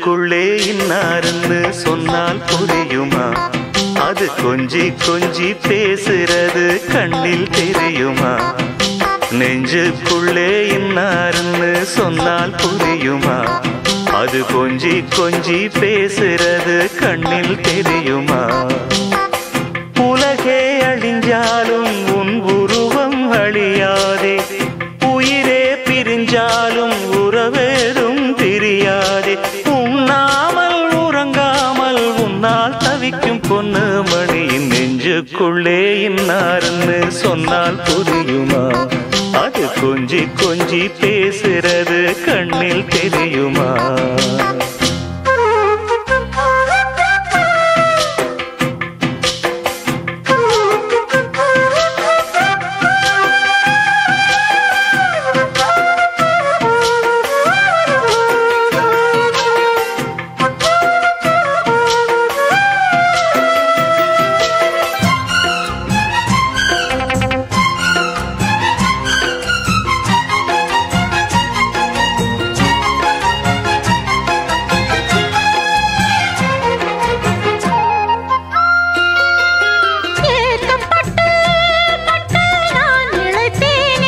நெஞ்சுக்குள்ளே இன்னாருன்னு சொன்னால் புரியுமா அது கொஞ்சி கொஞ்சி பேசுறது கண்ணில் தெரியுமா நெஞ்சுக்குள்ளே இன்னாருன்னு சொன்னால் புரியுமா அது கொஞ்சி கொஞ்சி பேசுறது கண்ணில் தெரியுமா உலகே அழிஞ்சாலும் உன் உருவம் அழியாதே உயிரே பிரிஞ்சாலும் உறவேதும் தெரியாதே உண்ணாமல் உறங்காமல் உன்னால் தவிக்கும் பொண்ணு மணியின் நெஞ்சுக்குள்ளே இன்னாருன்னு சொன்னால் புரியுமா அது கொஞ்சி கொஞ்சி பேசுறது கண்ணில் தெரியுமா ஏற்கப்பட்டு பட்டு நான் இழைத்தேனே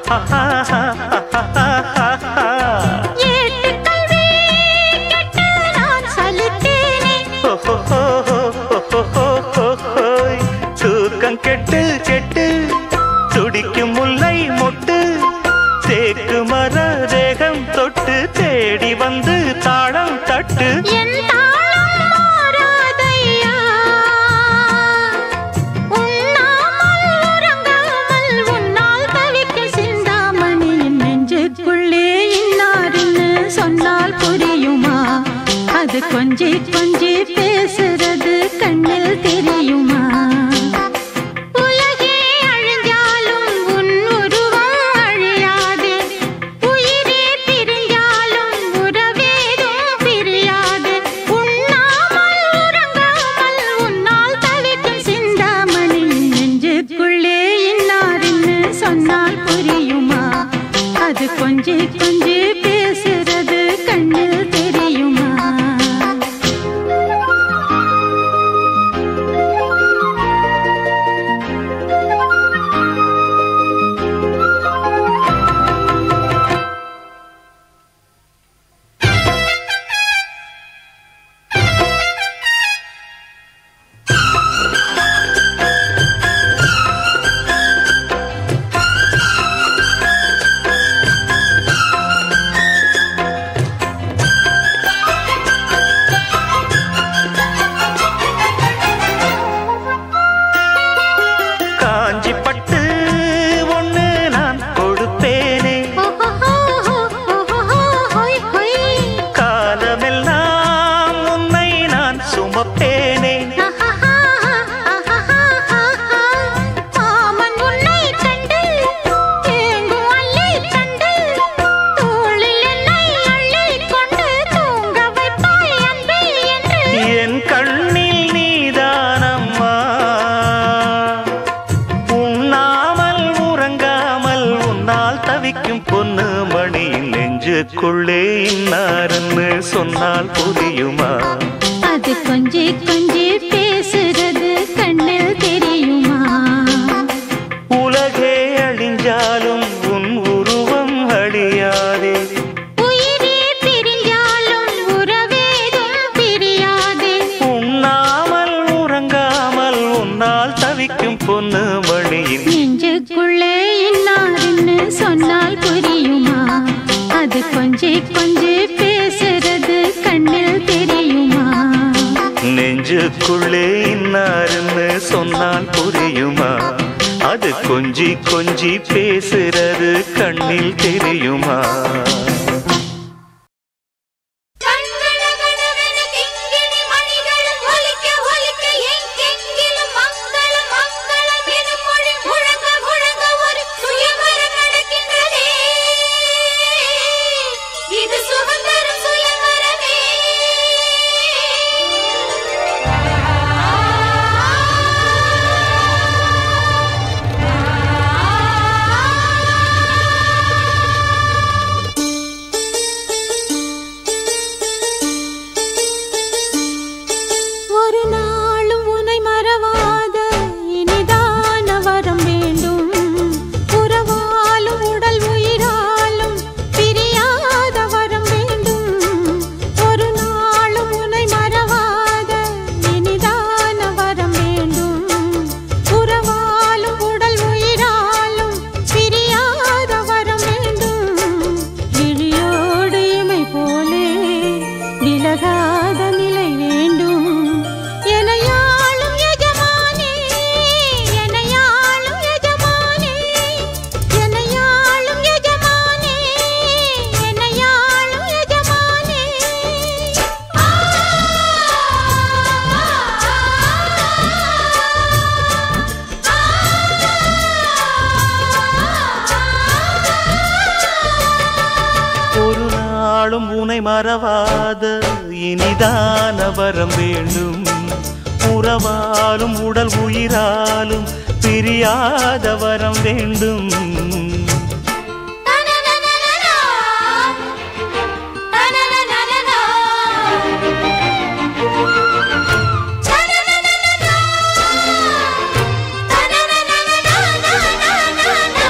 ஏட்டு கல்வி கெட்டு நான் சலித்தேனே தூக்கம் கெட்டு கெட்டு துடிக்கும் முல்லை மொட்டு தேக்கு மர தேகம் தொட்டு தேடி வந்து தாளம் தட்டு என் தாளம் மாறாதையா உண்ணாமல் உறங்காமல் உன்னால் தவிக்கும் சிந்தாமணியின் நெஞ்சுக்குள்ளே இன்னாருன்னு சொன்னால் புரியுமா அது கொஞ்சி கொஞ்சி பேசுறது கண்ணில் தெரியுமா உலகே அழிஞ்சாலும் உன் உருவம் அழியாதே உயிரே பிரிஞ்சாலும் உறவேதும் பிரியாது உண்ணாமல் உறங்காமல் உன்னால் தவிக்கும் சிந்தாமணி நெஞ்சுக்குள்ளே இன்னாருன்னு சொன்னால் புரியுமா அது கொஞ்சி கொஞ்சி பேசுறது கண்ணில் தெரியுமா காஞ்சி பட்டு ஒண்ணு நான் கொடுப்பேனே காலமெல்லாம் உன்னை நான் சுமப்பேனே மாமன் உன்னை கண்டு ஏங்கும் அள்ளித் தண்டு தோளில் என்னை அள்ளிக் கொண்டு தூங்க வைப்பாய் அன்பே என்று என் கண்ணில் நீதானம்மா உண்ணாமல் உறங்காமல் உன்னால் தவிக்கும் பொண்ணு மணி நெஞ்சுக்குள்ளே இன்னாருன்னு சொன்னால் புரியுமா அது கொஞ்சி கொஞ்சி பேசுறது கண்ணில் தெரியுமா உலகே அழிஞ்சாலும் உன் உருவம் அழியாதே உயிரே பிரிஞ்சாலும் உறவேதும் பிரியாதே உண்ணாமல் உறங்காமல் உன்னால் தவிக்கும் பொண்ணு மணியின் நெஞ்சுக்குள்ளே இன்னாருன்னு சொன்னால் புரியுமா அது கொஞ்சி கொஞ்சி பேசுறது கண்ணில் தெரியுமா நெஞ்சுக்குள்ளே இன்னாருன்னு சொன்னால் புரியுமா அது கொஞ்சி கொஞ்சி பேசுறது கண்ணில் தெரியுமா கண்களகடவென கிங்கிணி மணிகளும் ஒலிக்க ஒலிக்க எங்கெங்கிலும் மங்களம் மங்களம் எனும் மொழி முழங்க முழங்க ஒரு சுயவரம் நடக்கின்றதே இது சுதந்திரம் சுயவரமே மறவாத இனிதான வரம் வேண்டும் உறவாலும் உடல் உயிராலும் பிரியாத வரம் வேண்டும் தனனனனனா. தனனனனனா. தனனனனனா. தனனனனனா.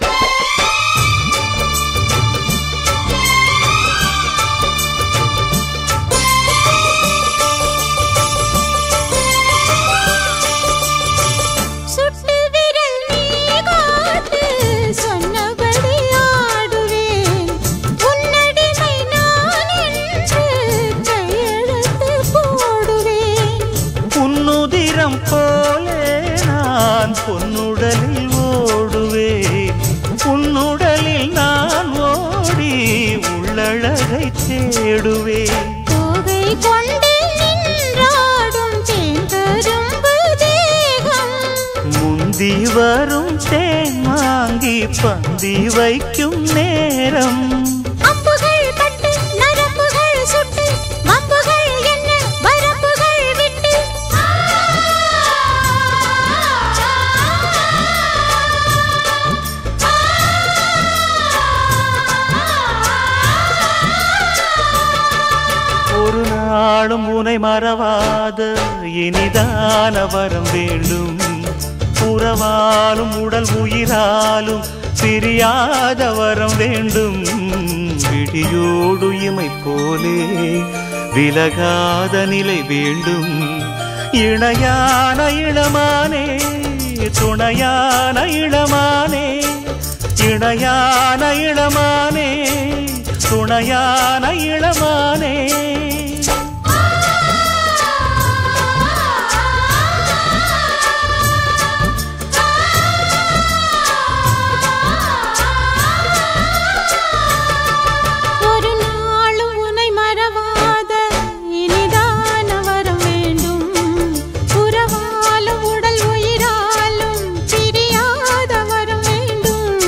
சுட்டு விரல் நீ காட்டு சொன்னபடி ஆடுவேன் உன்னடிமை நான் என்று கையெழுத்து போடுவேன் உன்னுதிரம் போலே நான் பொன்னுடலில் ஓடுவேன் உன்னுடலில் நான் ஓடி உள்ளழகை தேடுவேன் கோகை கொண்டு நின்றாடும் தேங்கரும்பு தேகம் முந்தி வரும் தேன் வாங்கி பந்தி வைக்கும் நேரம் அம்புகள் பட்டு நரம்புகள் சுட்டு மம்புகள் என்ன வரம்புகள் விட்டு ஒரு நாளும் உனை மறவாத இனிதான வரம் வேண்டும் உறவாலும் உடல் உயிராலும் பிரியாத வரம் வேண்டும் விடியோடு இமை போலே விலகாத நிலை வேண்டும் இணையான இளமானே துணையான இளமானே இணையான இளமானே துணையான இளமானே ஒரு நாளும் உன்னை மறவாத இனிதான வரம் வேண்டும் உறவாலும் உடல் உயிராலும் பிரியாத வரம் வேண்டும்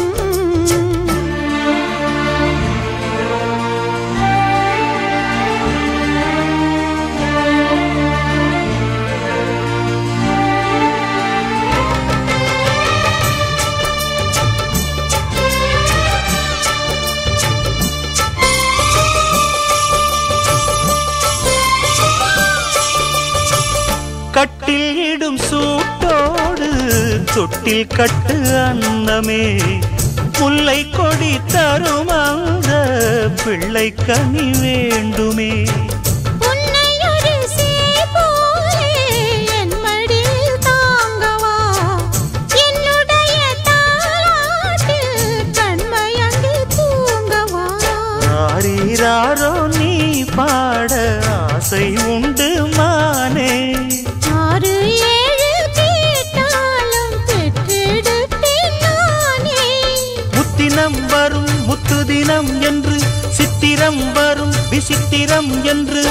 கட்டில் இடும் சூட்டோடு தொட்டில் கட்டு அன்னமே முல்லை கொடி தரும் அந்த பிள்ளை கனி வேண்டுமே உன்னை ஒரு சேய் போலே என் மடியில் தாங்கவா என்னுடைய தாலாட்டில் கண்மயங்கி தூங்கவா ஆரீராரோ நீ பாட ஆசை உண்டு மானே ஆறு ஏழு கேட்டாலும் பெற்றெடுப்பேன் நானே முத்தினம் வரும் முத்து தினம் என்று சித்திரம் வரும் விசித்திரம் என்று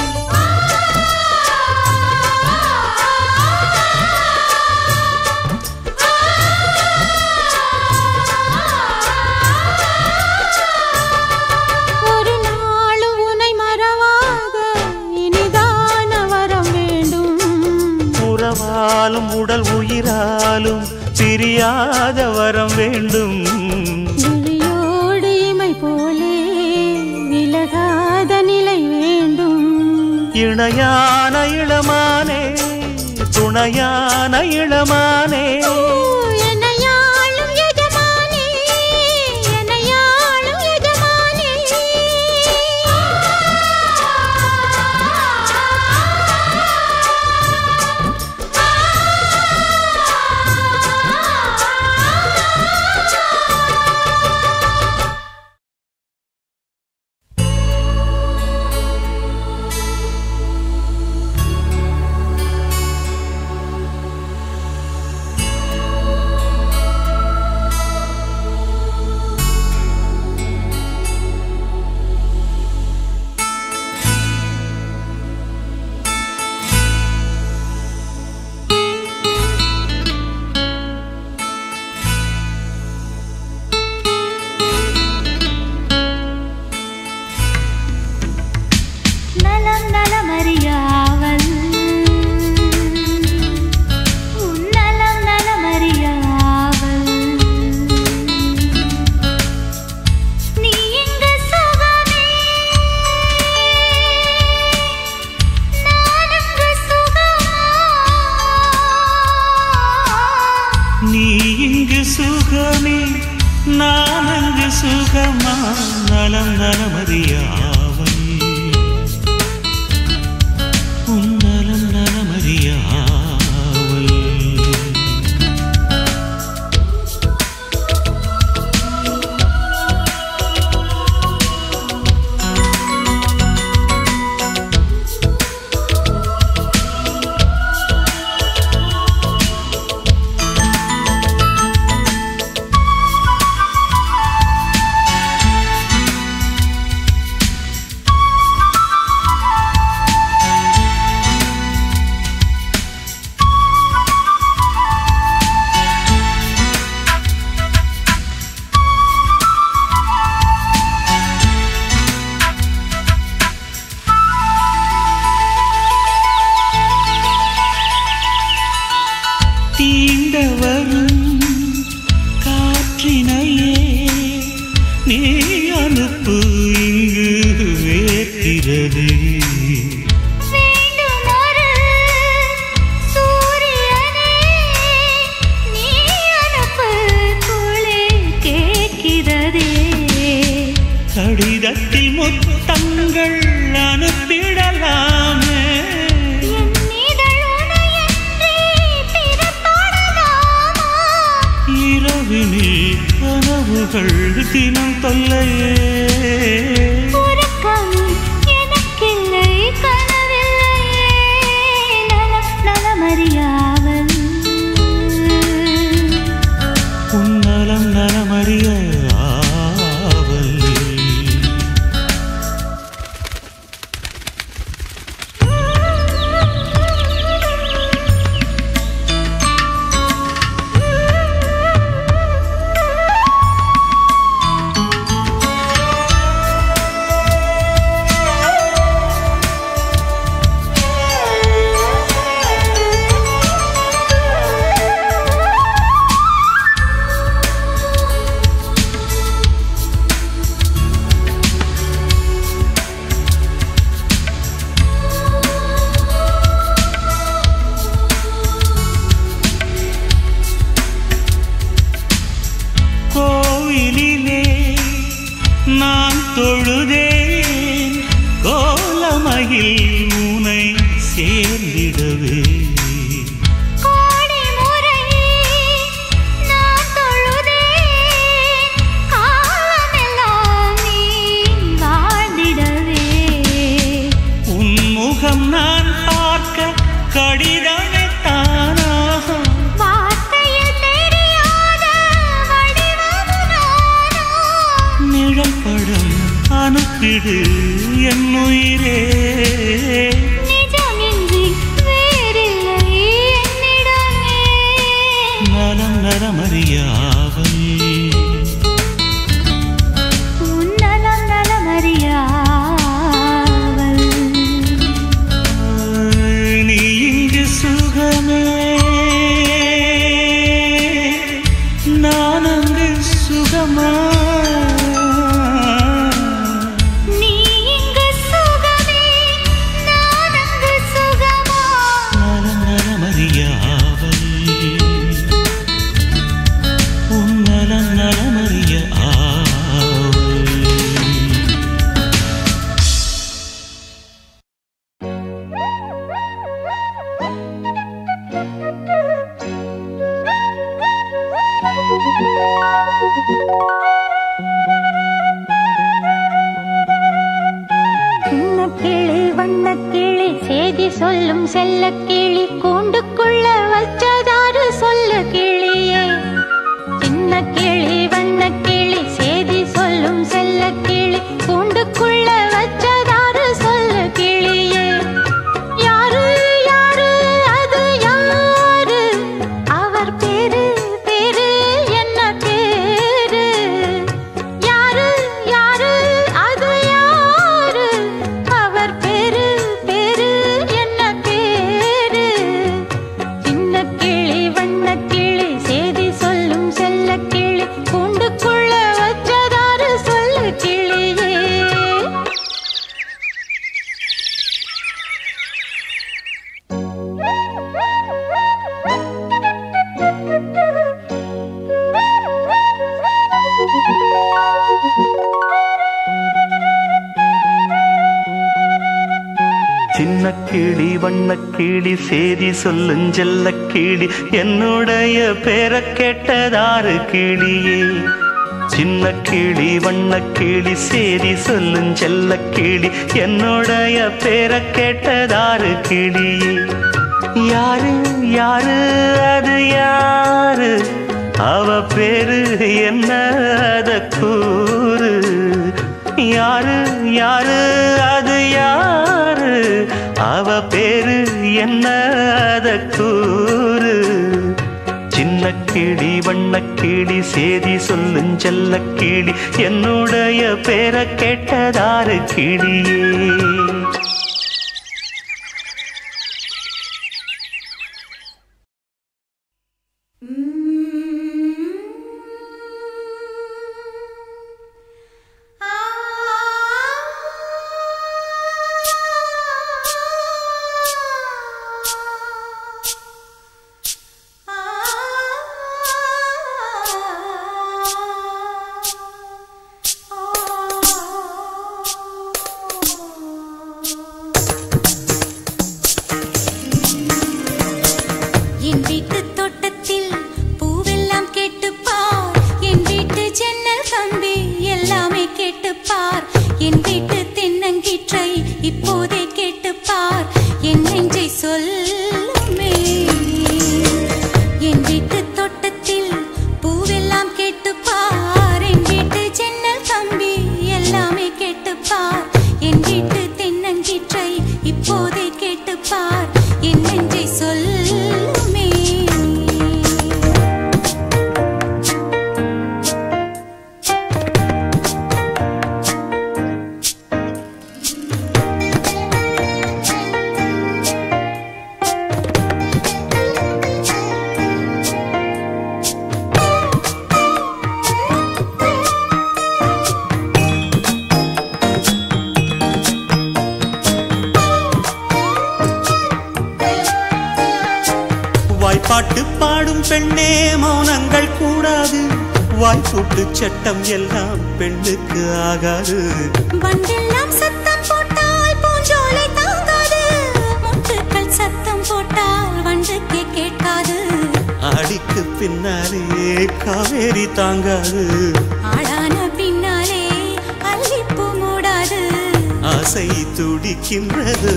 ஒரு நாளும் உன்னை மறவாத இனிதான வரம் வேண்டும் உறவாலும் உடல் உயிராலும் பிரியாத வரம் வேண்டும் விழியோடு இமை போலே விலகாத நிலை வேண்டும் இணையான இளமானே துணையான இளமானே ஓ, என்னையாளும் எஜமானே, என்னையாளும் எஜமானே. ஆ நீ இங்கு சுகமே நான் அங்கு சுகமா நலம் நலமறியாவல் உன் நலம் நலமறியாவல் தீண்ட வரும் காற்றினையே நீ அனுப்பு இங்கு வேர்க்கிறது வேண்டுமொரு சூரியனே நீ அனுப்பு குளிர் கேட்கிறதே கடிதத்தில் முத்தங்கள் அனுப்பிடலாமே என் இதழ் உனையன்றி பிறப்படலாமா இரவினில் கனவுகள் தினம் தொல்லையே உறக்கம் எனக்கில்லை கனவில்லையே நலம் நலமறியாவல் உன் நலம் நலமறிய ஆவல் கோவிலிலே நான் தொழுதேன் கோலமயில் உனை சேர்ந்திடவே கோடி முறை நான் தொழுதேன் காலமெல்லாம் நீ வாழ்ந்திடவே உன் முகம் நான் பார்க்க கடிதமே தானாக வார்த்தையில் தெரியாத வடிவம் நானோ நிழல் படம் அனுப்பிடு என் உயிரே நிஜமின்றி வேறில்லை என்னிடமே நலம் நலமறியாவல் உன் நலம் நலமறியாவல் நீ இங்கு சுகமே நான் அங்கு சுகமா நீ இங்கு சுகமே நான் அங்கு சுகமா நலம் நலமறியாவல் உன் நலம் நலமறிய ஆவல் சின்ன கிளி வண்ண கிளி செய்தி சொல்லும் செல்ல கிளி கூண்டுக்குள்ள வச்சதாரு சொல்லு கிளியே சின்ன கிளி வண்ண கிளி செய்தி சொல்லும் செல்ல கிளி கூண்டுக்குள்ள வச்சதாரு சொல்லு கிளியே யாரு யாரு அது யாரு அவர் பேரு பேரு என்ன பேரு யாரு யாரு அது யாரு அவர் பேரு பேரு என்ன பேரு சின்ன கிளி வண்ண கிளி செய்தி சொல்லும் செல்ல கிளி கூண்டு கிளி வண்ண கிளி சேதி சொல்லும் செல்ல கிளி என்னுடைய பேரை கேட்டதாறு கிளியே சின்ன கிளி வண்ண கிளி சேதி சொல்லும் செல்ல கிளி என்னுடைய பேரை கேட்டதாறு கிளியே யாரு யாரு அது யாரு அவ பேரு என்ன அத கூறு யாரு யாரு அது யாரு அவ பேரு என்ன அத கூறு சின்ன கிளி வண்ண கிளி சேதி சொல்லும் செல்ல கிளி என்னுடைய பேரை கேட்டதாறு கிளியே என் வீட்டு தோட்டத்தில் பூவெல்லாம் கேட்டுப்பார் என் வீட்டு ஜன்னல் கம்பி எல்லாமே கேட்டுப்பார் என் வீட்டு தென்னங்கீற்றை இப்போதே கேட்டுப்பார் என் நெஞ்சை சொல்லுமே என் வீட்டு தோட்டத்தில் பூவெல்லாம் கேட்டுப்பார் என் வீட்டு ஜன்னல் கம்பி எல்லாமே கேட்டுப்பார் என் வீட்டு தென்னங்கீற்றை இப்போதே கேட்டுப்பார் என் நெஞ்சை சொல்லுமே வாய்ப்பாட்டு பாடும் பெண்ணே மௌனங்கள் கூடாது வாய்ப்பூட்டு சட்டம் எல்லாம் பெண்ணுக்கு ஆகாது வண்டெல்லாம் சத்தம் போட்டால் பூஞ்சோலை தாங்காது முட்டுக்கள் சத்தம் போட்டால் வண்டுக்கே கேட்காது அடிக்கு பின்னாலே காவேரி தாங்காது ஆளான பின்னாலே அல்லிப்பூ மூடாது ஆசை துடிக்கின்றது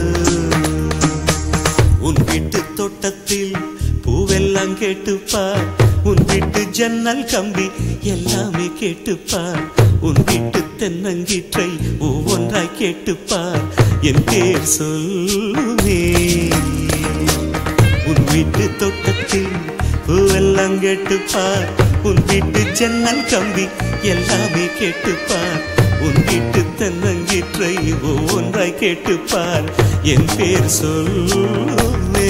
உன் வீட்டு தோட்டத்தில் பூவெல்லாம் கேட்டுப்பார் உன் வீட்டு ஜன்னல் கம்பி எல்லாமே கேட்டுப்பார் உன் வீட்டு தென்னங்கீற்றை ஒவ்வொன்றாய் கேட்டுப்பார் என் பேர் சொல்லுமே உன் வீட்டு தோட்டத்தில் பூவெல்லாம் கேட்டுப்பார் உன் வீட்டு ஜன்னல் கம்பி எல்லாமே கேட்டுப்பார் உன் வீட்டு தென்னங்கீற்றை ஒவ்வொன்றாய் கேட்டுப்பார் என் பேர் சொல்லுமே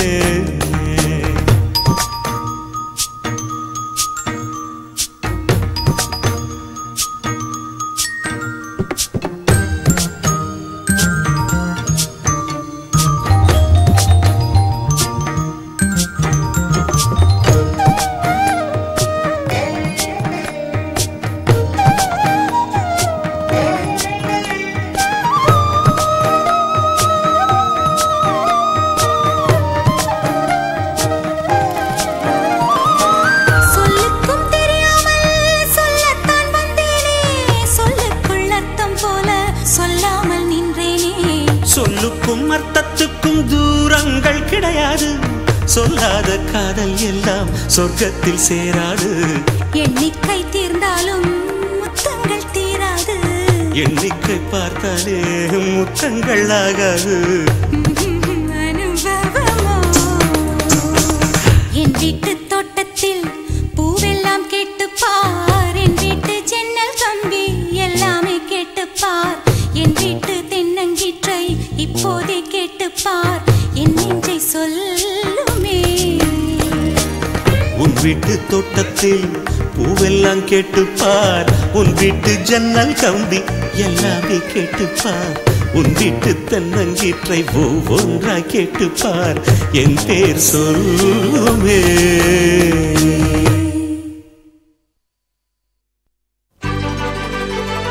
சொல்லுக்கும் தெரியாமல் சொல்லத்தான் வந்தேனே சொல்லுக்குள் அர்த்தம் போல சொல்லாமல் நின்றேனே சொல்லுக்கும் அர்த்தத்துக்கும் தூரங்கள் கிடையாது சொல்லாத காதல் எல்லாம் சொர்க்கத்தில் சேராது எண்ணிக்கை தீர்ந்தாலும் முத்தங்கள் தீராது எண்ணிக்கை பார்த்தாலே முத்தங்கள் ஆகாது அனுபவமோ என் வீட்டு தோட்டத்தில் பூவெல்லாம் கேட்டுப்பார் என் வீட்டு ஜன்னல் கம்பி எல்லாமே கேட்டுப்பார் என் வீட்டு தென்னங்கீற்றை இப்போதே கேட்டுப்பார் என் நெஞ்சை சொல்லுமே உன் வீட்டு தோட்டத்தில் பூவெல்லாம் கேட்டுப்பார் உன் வீட்டு ஜன்னல் கம்பி எல்லாமே கேட்டுப்பார் உன் வீட்டு தென்னங்கீற்றை ஒவ்வொன்றாய் கேட்டுப்பார் என் பேர் சொல்லுமே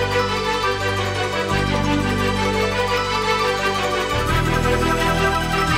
ஆ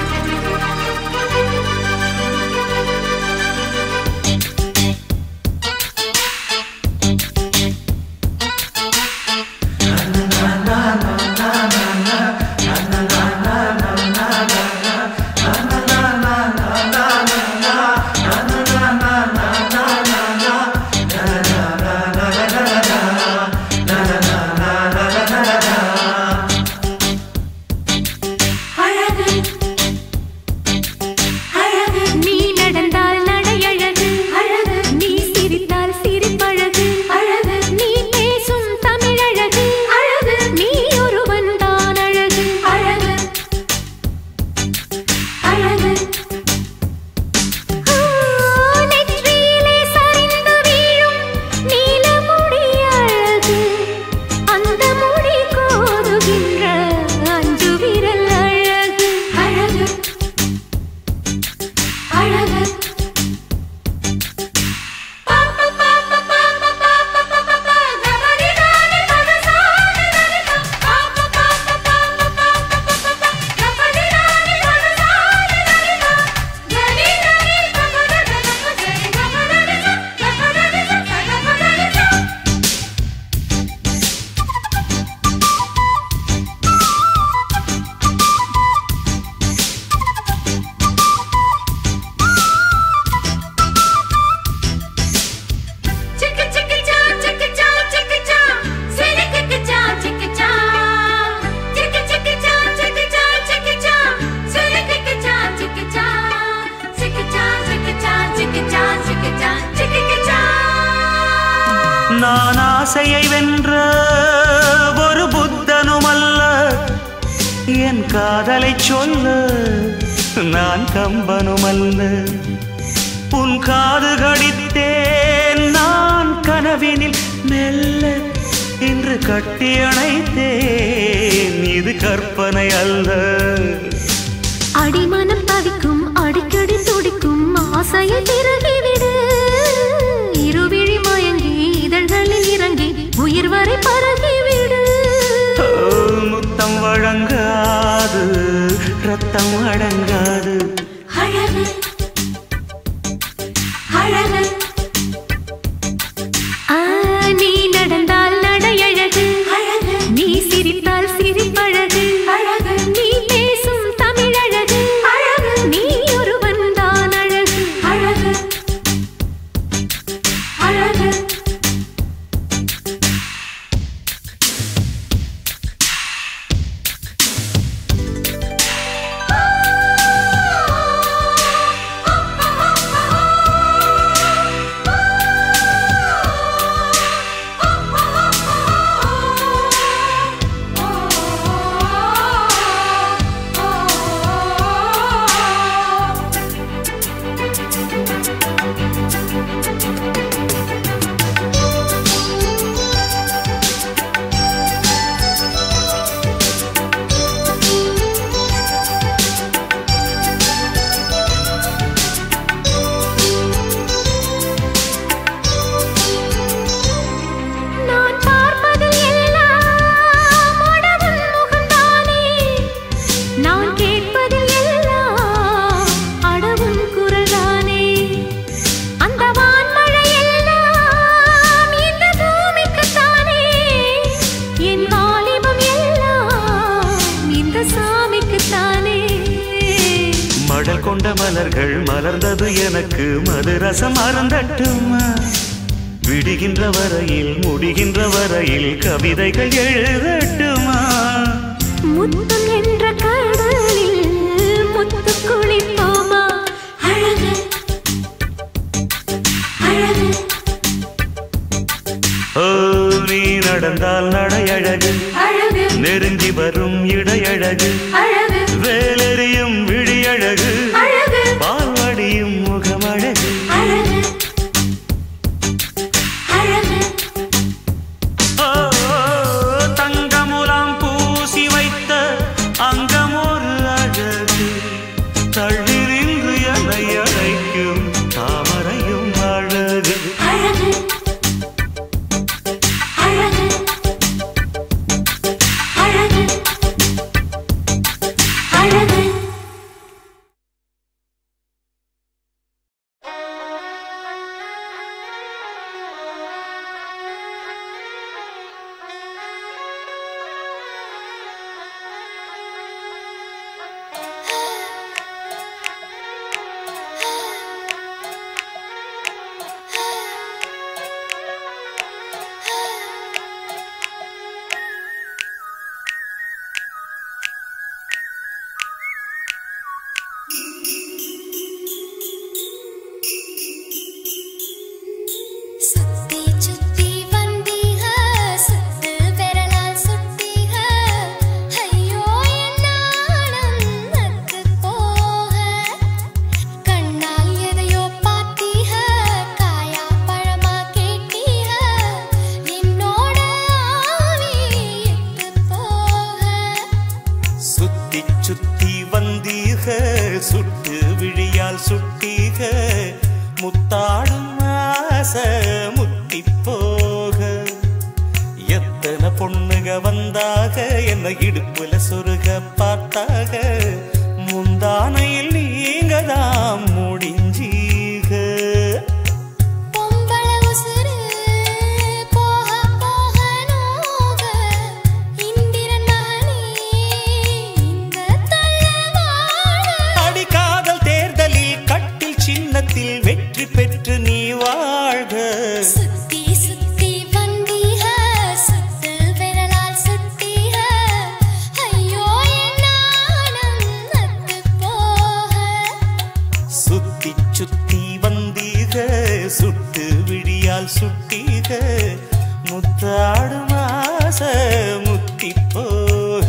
நான் ஆசையை வென்ற ஒரு புத்தனும் அல்ல என் காதலை சொல்ல நான் கம்பனும் அல்ல உன் காது கடித்தேன் நான் கனவினில் மெல்ல இன்று கட்டி அணைத்தேன் இது கற்பனை அல்ல அடிமனம் தவிக்கும் அடிக்கடி துடிக்கும் ஆசையை திறகிவிடு இருவிழி மயங்கி இதழ்களில் இறங்கி உயிர் வரை பரகிவிடு ஓ, முத்தம் வழங்காது ரத்தம் அடங்காது அழகு அழகு ஆ, நீ நடந்தால் நடையழகு அழகு நீ சிரித்தால் சிரிப்பழகு அழகு நீ பேசும் தமிழழகு அழகு நீ ஒருவன் தான் அழகு அழகு அழகு நான் பார்ப்பதில் எல்லாம் உனது முகம்தானே நான் கேட்பதில் எல்லாம் அடவும் குரலானே அந்த வான்மழை எல்லாம் இந்த பூமிக்குத்தானே என் வாலிபம் எல்லாம் இந்த சாமிக்குத்தானே மடல் கொண்ட மலர்கள் மலர்ந்தது எனக்கு மதுரசம் அருந்தட்டுமா விடுகின்ற வரையில் முடிகின்ற வரையில் கவிதைகள் எழுதட்டுமா முத்தம் என்ற கடலில் முத்து குளிப்போமா அழகு அழகு ஓ நீ நடந்தால் நடையழகு அழகு நெருங்கி வரும் இடையழகு அழகு வேலெறியும் விழியழகு அழகு பால்வடியும் முகமழகு அழகு அழகு ஓ, தங்கமுலாம் பூசி வைத்த அங்கமொரு அழகு தள்ளி நின்று என்னை அழைக்கும் தாமரையும் அழகு அழகு அழகு அழகு அழகு சுத்தி சுத்தி வந்தீக சுத்து விரலால் சுட்டீக ஐயோ என் நாணம் நத்து போக கண்ணால் எதையோ பார்த்தீக காயா பழமா கேட்டீக என்னோட ஆவி எட்டு போக சுத்தி சுத்தி வந்தீக சுட்டு விழியால் சுட்டீக முத்தாடும் ஆசை முத்தி போக எத்தனை பொண்ணுக வந்தாக என்ன இடுப்புல சொருக பார்த்தாக முந்தானையில் நீங்க தான் முடிஞ்சீக பொம்பள உசுரு போக போக நோக இந்திரன் மகனே இந்த தள்ளவாழ அடி காதல் தேர்தலில் கட்டில் சின்னத்தில் வெற்றி பெற்று நீ வாழ்க சுத்தி சுத்தி வந்தீக சுத்து விரலால் சுட்டீக ஐயோ என் நாணம் நத்து போக சுத்தி சுத்தி வந்தீக சுட்டு விழியால் சுட்டீக முத்தாடும் ஆசை முத்தி போக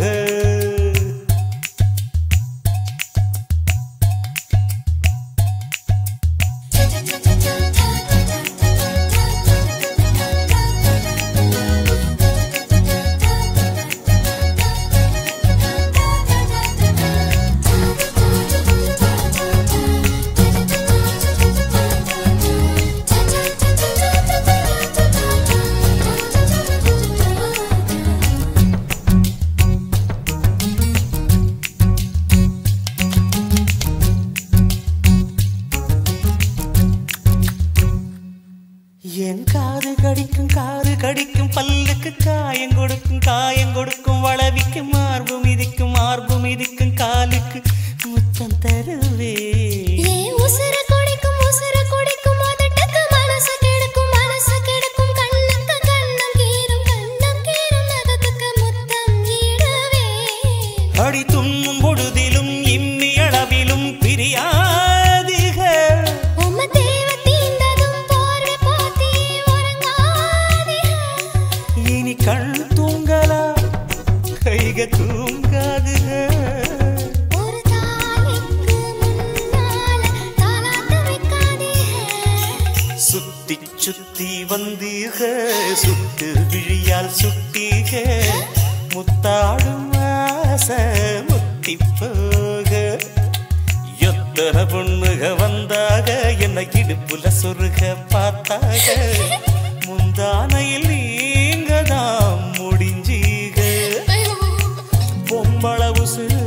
என் காது கடிக்கும் காது கடிக்கும் பல்லுக்கு காயம் கொடுக்கும் காயம் கொடுக்கும் வளவிக்கும் மார்பு மிதிக்கும் மார்பு மிதிக்கும் காலுக்கு முத்தம் தருவே ஏன் உசுர குடிக்கும் உசுர குடிக்கும் உதட்டுக்கு மனசு கெடுக்கும் மனசு கெடுக்கும் கண்ணுக்கு கண்ணம் கீரும் கண்ணம் கீரும் நகத்துக்கு முத்தம் ஈடவே அடி துண்ணும் பொழுதிலும் இம்மி அளவிலும் பிரியாதிக உம்ம தேவ தீண்டதும் போர்வை போத்தி உறங்காதீங்க இனி கண் தூங்கலா கைக தூங்காதுக ஒரு தாய்க்கு முன்னால தாலாட்டு வைக்காதீங்க சுத்தி சுத்தி வந்தீக சுட்டு விழியால் சுட்டீக முத்தாடும் ஆசை முத்தி போக எத்தனை பொண்ணுக வந்தாக என்னை இடுப்புல சொருக பார்த்தாக முந்தானையில் நீங்க தான் முடிஞ்சீக பொம்பள உசுறு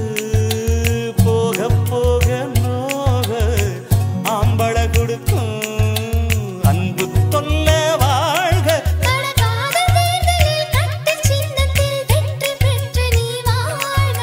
போக போக நோக ஆம்பள கொடுக்கும் அன்பு தொல்ல வாழ்க கடகாத தேர்தலில் கட்டு சின்னத்தில் வெற்றி பெற்று நீ வாழ்க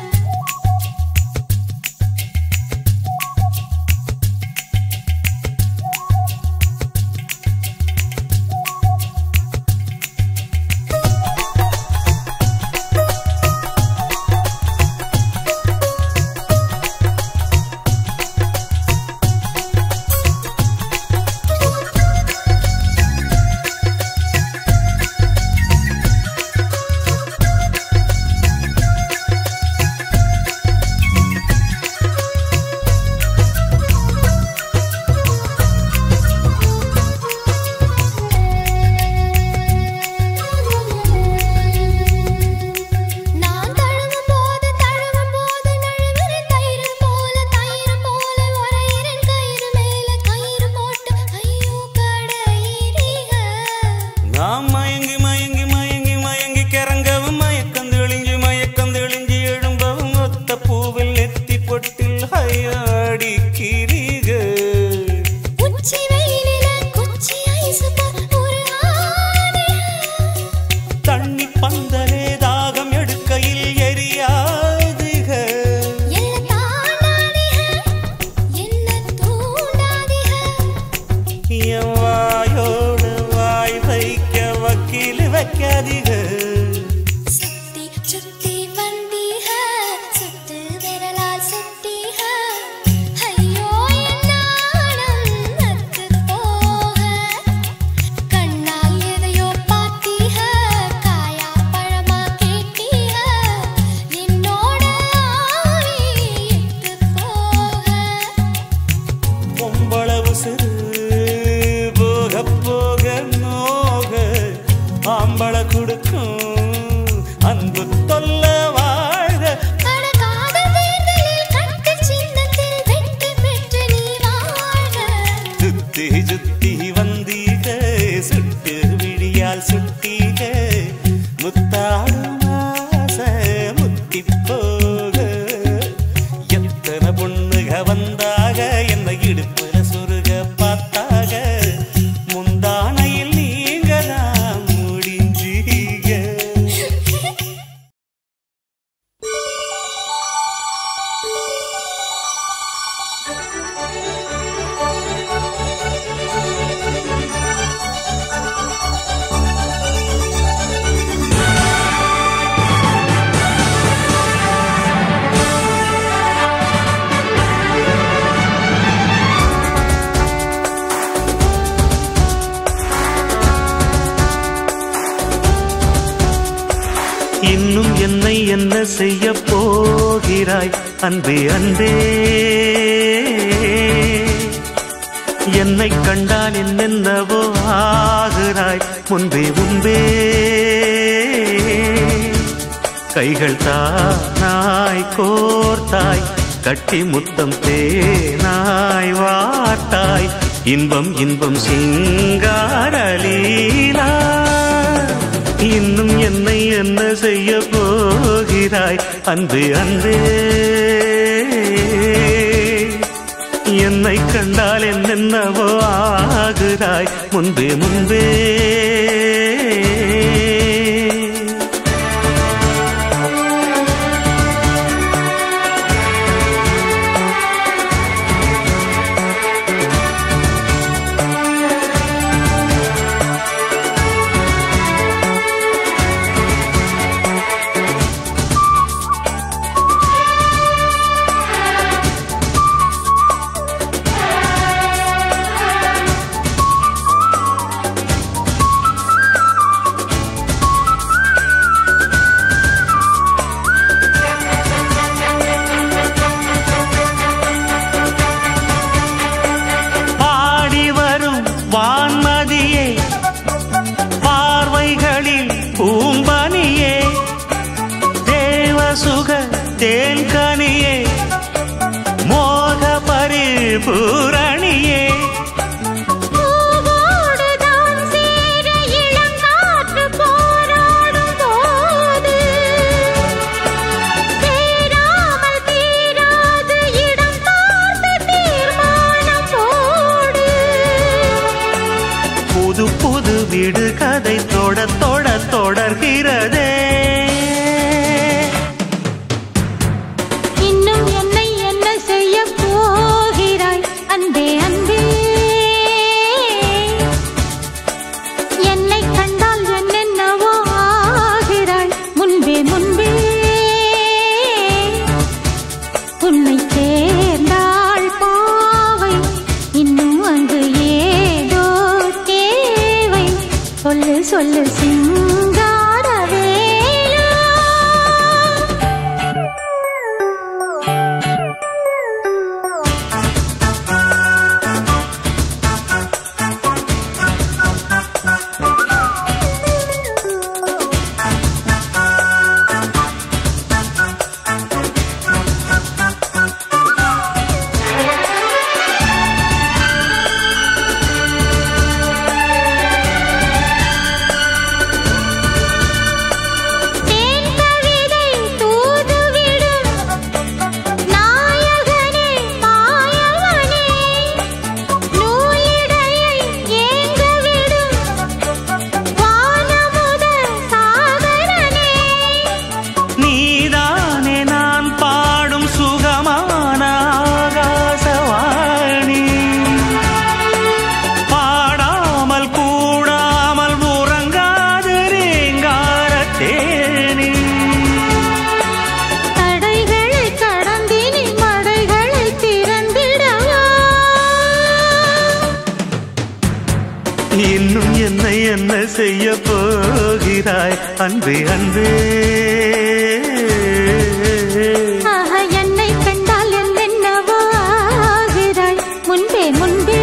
நான் தழுவும் போது தழுவும் போது நழுவுறேன் தயிர் போல தயிர் போல உரையிறேன் கயிறு மேல கயிறு போட்டு ஐயோ கடையிறீங்க நாம் மயங்கி மயங்கி மயங்கி மயங்கி கிறங்கவும் மயக்கம் தெளிஞ்சு மயக்கம் தெளிஞ்சு எழும்பவும் ஒத்த பூவில் நெத்தி பொட்டில் ஹையாடி கிரிக உச்சி வெயிலில குச்சி ஐஸ் போல் ஒரு ஆணையா தண்ணி பந்தலே தாகம் எடுக்கையில் எரியாதுக என்ன தாண்டாதீக என்ன தூண்டாதீக என் வாயோடு வாய் வைக்க வக்கீல் வைக்காதீக சுத்தி சுத்தி வந்தீக சுட்டு விரலால் சுட்டீக ஐயோ என்னாலும் நத்து போக கண்ணால் எதையோ பார்த்தீக காயா பழமா கேட்டீக என்னோட ஆவி இட்டு போக பொம்பள உசுறு போக போக நோக ஆம்பள கொடுக்கும் அன்பு தொல்ல வாழ்க கடகாத தேர்தலில் கட்டு சின்னத்தில் வெற்றி பெற்று நீ வாழ்க சுத்தி சுத்தி வந்தீக சுட்டு விழியால் சுட்டீக முத்தாடும் ஆசை முத்தி போக எத்தனை பொண்ணுக வந்தாக என்னை இடுப்புல சுருக பார்த்தாக முந்தானையில் நீங்க தான் முடிஞ்சீங்க ஆ இன்னும் என்னை என்ன செய்ய போகிறாய் அன்பே அன்பே என்னை கண்டால் என்னென்னவோ ஆகிறாய் முன்பே முன்பே கைகள் தானாய் கோர்த்தாய் கட்டி முத்தம் தேனாய் வார்த்தாய் இன்பம் இன்பம் சிங்காரலீலா இன்னும் என்னை என்ன செய்ய போகிறாய் அன்பு அன்பே என்னை கண்டால் என்னென்னவோ ஆகிறாய் முன்பே முன்பே பாடி வரும் வான்மதியே பார்வைகளில் பூம்பனியே தேவசுக தேன்கனியே மோக பரிபூரணியே பூவோடுதான் சேர இளங்காற்று போராடும் போது சேராமல் தீராது இடம் பார்த்து தீர்மானம் போடு புது புது வீடு கதை தொட தொட தொடர்கிறதே இன்னும் என்னை என்ன செய்ய போகிறாய் அன்பே அன்பே என்னை கண்டால் என்னென்னவோ ஆகிறாய் முன்பே முன்பே உன்னை சேர்ந்தாள் பாவை இன்னும் அங்கு ஏதோ தேவை சொல்லு சொல்லு சிங்காரவேலா தேன் கவிதை தூதுவிடும் நாயகனே மாயவனே நூலிடையை ஏங்கவிடும் வானமுத சாகரனே நீதானே நான் பாடும் சுகமான ஆகாசவாணி பாடாமல் கூடாமல் உறங்காது ரீங்கார தேனி தடைகளை கடந்தினி மடைகளை திறந்திடவா இன்னும் என்னை என்ன செய்ய போகிறாய் அன்பே அன்பே ஆஹ என்னை கண்டால் என்னென்னவோ ஆகிறாய் முன்பே முன்பே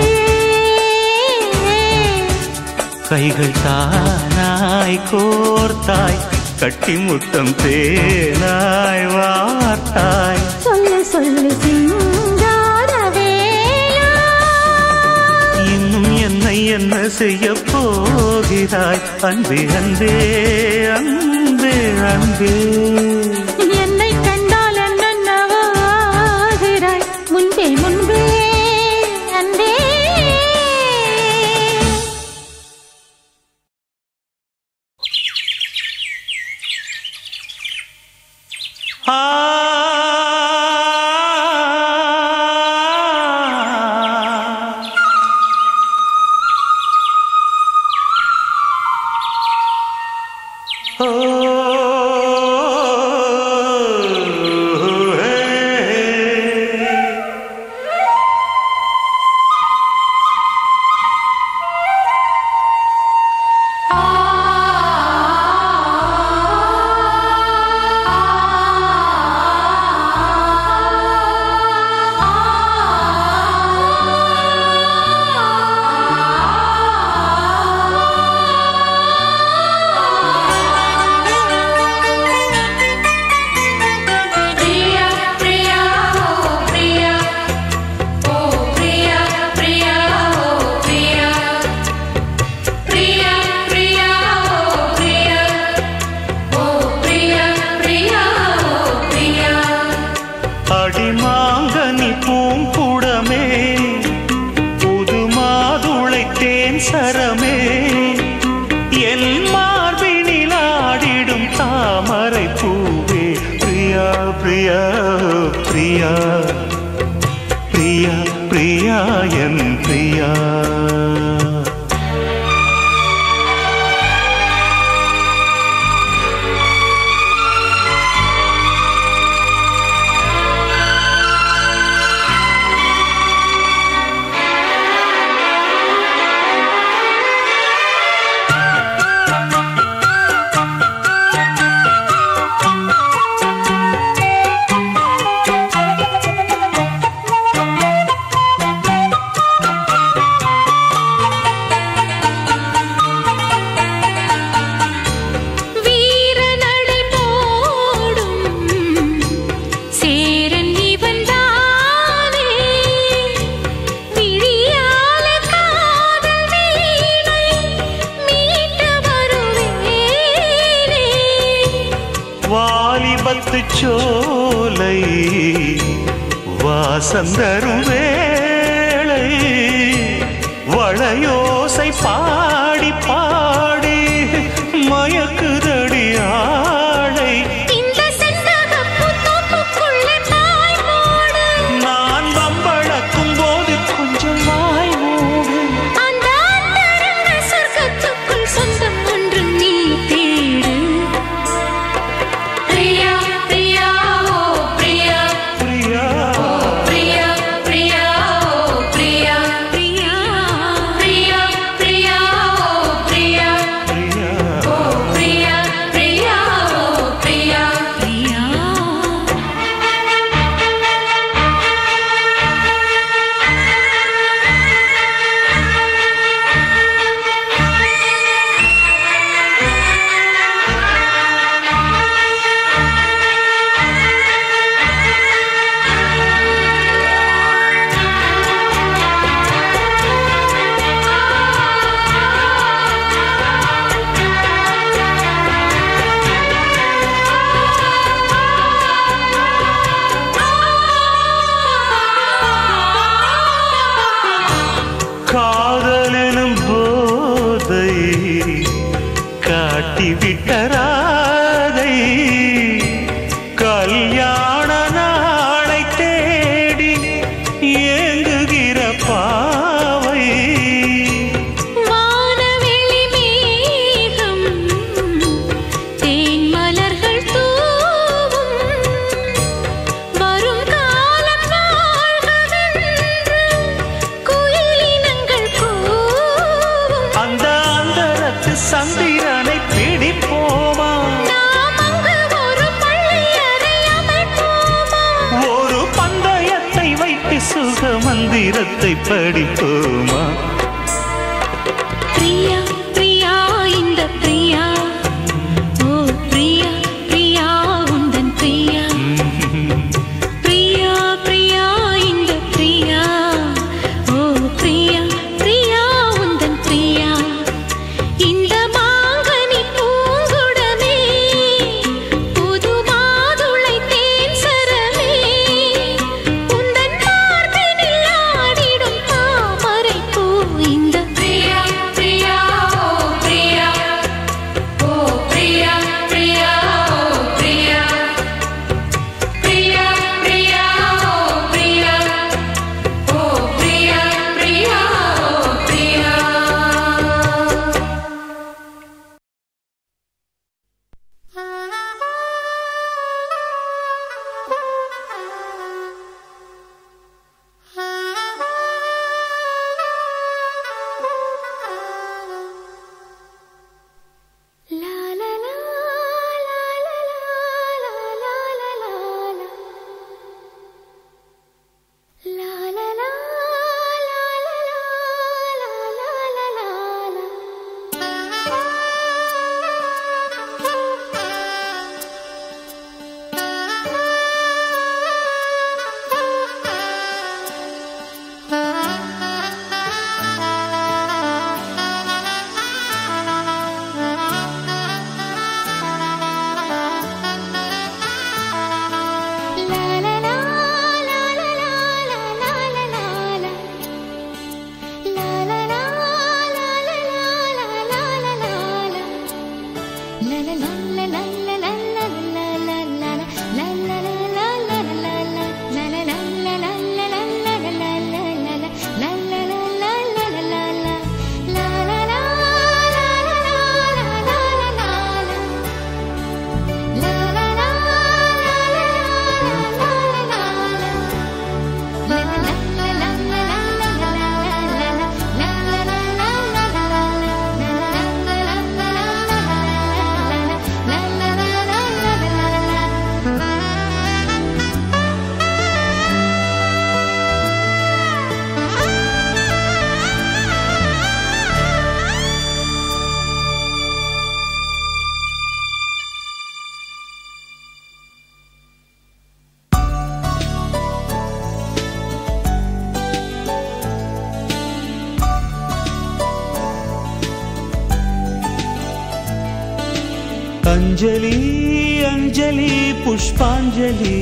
கைகள் தானாய் கோர்த்தாய் கட்டி முத்தம் தேனாய் வார்த்தாய் சொல்லு சொல்லு சிங்காரவேலா இன்னும் என்னை என்ன செய்ய போகிறாய் அன்பே அன்பே அன்பே அன்பே என்னை கண்டால் என்னென்னவோ ஆகிறாய் முன்பே முன்பே அன்பே ஆ ஓ ஆ பிரியா பிரியா பிரியா பிரியா என் பிரியா வீர நடை போடும் சேரன் இவன் தானே விழியால காதல் வீணை மீட்ட வருவேனே வாலிபத்து சோலை வாசந்தரும் வேளை வளையோசை பாடி பாடி மயக்குதடி ஆளை இந்த செண்பகப்பூ தோப்புக்குள்ளே பாய் போடு நான் வம்பளக்கும் போது கொஞ்சம் வாய் மூடு அந்த அந்தரங்க சொர்க்கத்துக்குள் சொந்தம் ஒன்று நீ தேடு பிரியா பிரியா ஓ பிரியா பிரியா பிரியா பிரியா ஓ பிரியா பிரியா பிரியா பிரியா ஓ பிரியா பிரியா ஓ பிரியா பிரியா ஓ பிரியா பிரியா காதலெனும் போதை காட்டிவிட்ட ராதை கல்யாண நாளை தேடி ஏங்குகிற பாவை வானவெளி மேகம் தேன் மலர்கள் தூவும் வரும் காலம் வாழ்கவென்று குயிலினங்கள் கூவும் அந்த அந்தரத்து சந்திரனை பிடிப்போமா நாம் அங்கு ஒரு பள்ளியறை அமைப்போமா ஒரு பந்தயத்தை வைத்து சுக மந்திரத்தை படிப்போமா பிரியா பிரியா இந்த பிரியா ஓ பிரியா பிரியா உந்தன் பிரியா பிரியா பிரியா இந்த பிரியா ஓ பிரியா பிரியா உந்தன் பிரியா இந்த மாங்கனி பூங்குடமே புது மாதுளை தேன் சரமே உந்தன் மார்பினில் ஆடிடும் தாமரை அஞ்சலி அஞ்சலி புஷ்பாஞ்சலி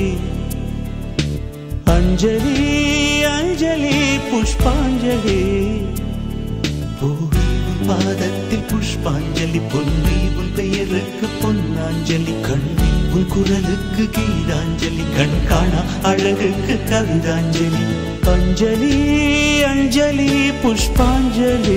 அஞ்சலி அஞ்சலி புஷ்பாஞ்சலி பூவி உன் பாதத்தில் புஷ்பாஞ்சலி பொன்னி உன் பெயருக்கு பொன்னாஞ்சலி கண்ணி உன் குரலுக்கு கீதாஞ்சலி கண் காணா அழகுக்கு கவிதாஞ்சலி அஞ்சலி அஞ்சலி புஷ்பாஞ்சலி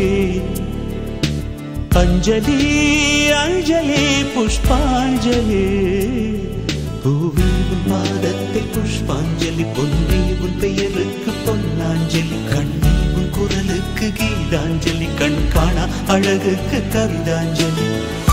அஞ்சலி அஞ்சலி புஷ்பாஞ்சலி பூவி உன் பாதத்தில் புஷ்பாஞ்சலி பொன்னி உன் பெயருக்கு பொன்னாஞ்சலி கண்ணி உன் குரலுக்கு கீதாஞ்சலி கண் காணா அழகுக்கு கவிதாஞ்சலி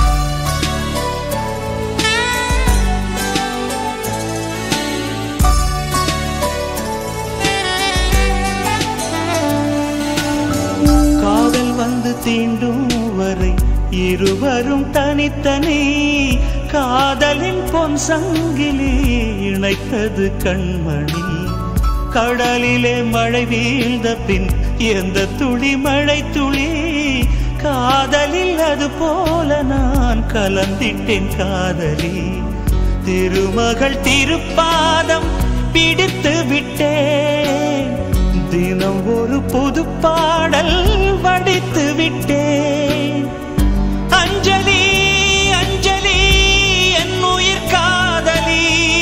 காதல் வந்து தீண்டும் வரை இருவரும் தனித்தனி காதலின் பொன் சங்கிலி இணைத்தது கண்மணி கடலிலே மழை வீழ்ந்த பின் எந்த துளி மழை துளி காதலில் அது போல நான் கலந்திட்டேன் காதலி திருமகள் திருப்பாதம் பிடித்து விட்டேன் தினம் ஒரு புது பாடல் வடித்து விட்டேன் அஞ்சலி அஞ்சலி என் உயிர் காதலி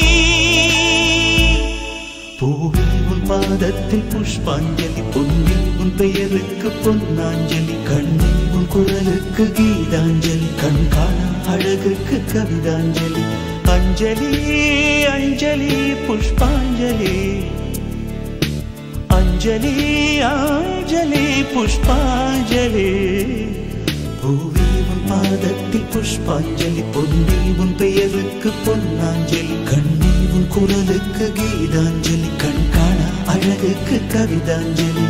பூவி உன் பாதத்தில் புஷ்பாஞ்சலி பொன்னி உன் பெயருக்கு பொன்னாஞ்சலி கண்ணி உன் குரலுக்கு கீதாஞ்சலி கண் காணா அழகுக்கு கவிதாஞ்சலி அஞ்சலி அஞ்சலி புஷ்பாஞ்சலி அஞ்சலி அஞ்சலி புஷ்பாஞ்சலி பூவி உன் பாதத்தில் புஷ்பாஞ்சலி பொன்னி உன் பெயருக்கு பொன்னாஞ்சலி கண்ணி உன் குரலுக்கு கீதாஞ்சலி கண் காண அழகுக்கு கவிதாஞ்சலி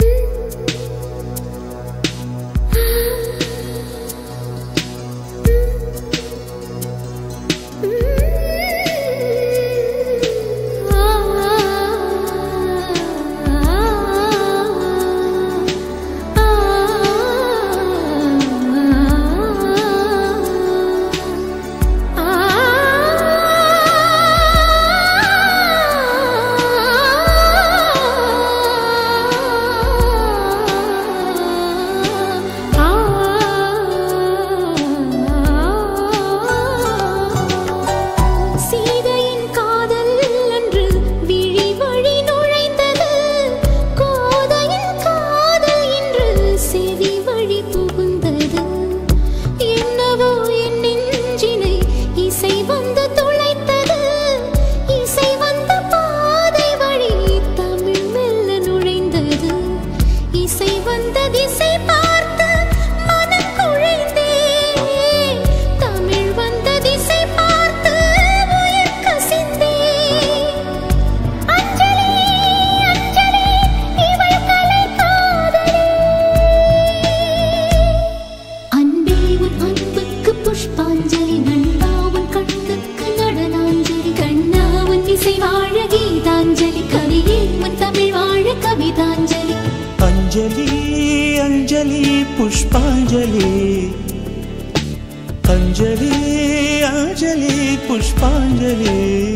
சீதையின் காதல் அன்று விழி வழி நுழைந்தது கோதையின் காதல் இன்று செவி வழி புகுந்தது என்னவோ என் நெஞ்சினை இசை வந்து துளைத்தது இசை வந்த பாதை வழி தமிழ் மெல்ல நுழைந்தது இசை வந்த திசை பார்த்து மனம் குழைந்தேன் தமிழ் வந்த திசை பார்த்து உயிர் கசிந்தேன் அஞ்சலி அஞ்சலி இவள் கலை காதலி அன்பே உன் அன்புக்கு புஷ்பாஞ்சலி நண்பா உன் கண்ணுக்கு நடனாஞ்சலி கண்ணா உன் இசை வாழ கீதாஞ்சலி கவியே உன் தமிழ் வாழ கவிதாஞ்சலி அஞ்சலி அஞ்சலி புஷ்பாஞ்சலி அஞ்சலி அஞ்சலி புஷ்பாஞ்சலி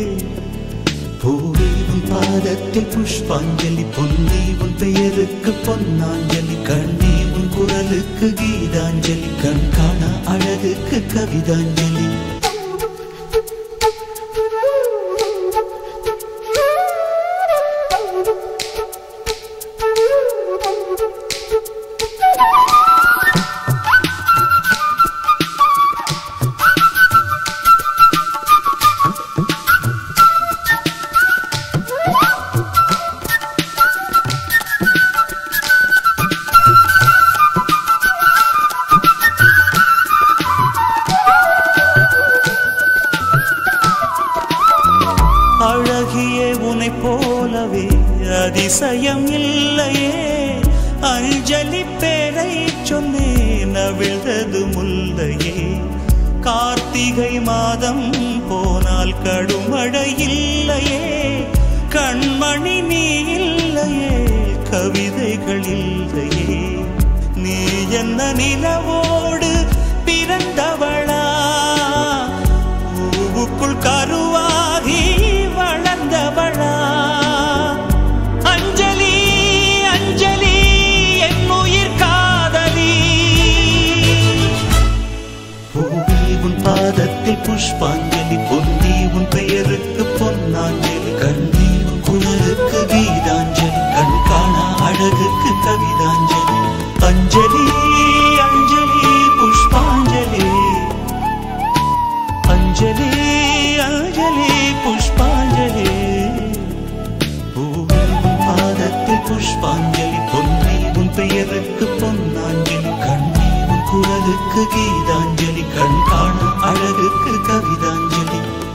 பூவி உன் பாதத்தில் புஷ்பாஞ்சலி பொன்னி உன் பெயருக்கு பொன்னாஞ்சலி கண்ணி உன் குரலுக்கு கீதாஞ்சலி கண் காண அழகுக்கு கவிதாஞ்சலி அழகிய உனை போலவே அதிசயம் இல்லையே அஞ்சலி பேரை சொன்னேன் அவிழ்ந்தது முல்லையே கார்த்திகை மாதம் போனால் கடுமழை இல்லையே கண்மணி நீ இல்லையே கவிதைகள் இல்லையே நீ என்ன நிலவோடு பிறந்தவளா பாதத்தில் புஷ்பாஞ்சலி பொன்னி உன் பெயருக்கு பொன்னாஞ்சலி கண்ணி உன் குரலுக்கு கீதாஞ்சலி கண் காணா அழகுக்கு கவிதாஞ்சலி அஞ்சலி அஞ்சலி புஷ்பாஞ்சலி அஞ்சலி அஞ்சலி புஷ்பாஞ்சலி பூவின் பாதத்தில் புஷ்பாஞ்சலி பொன்னி உன் பெயருக்கு பொன்னாஞ்சலி கண்ணி உன் குரலுக்கு கீதாஞ்சலி கண் காண அழகுக்கு கவிதாஞ்சலி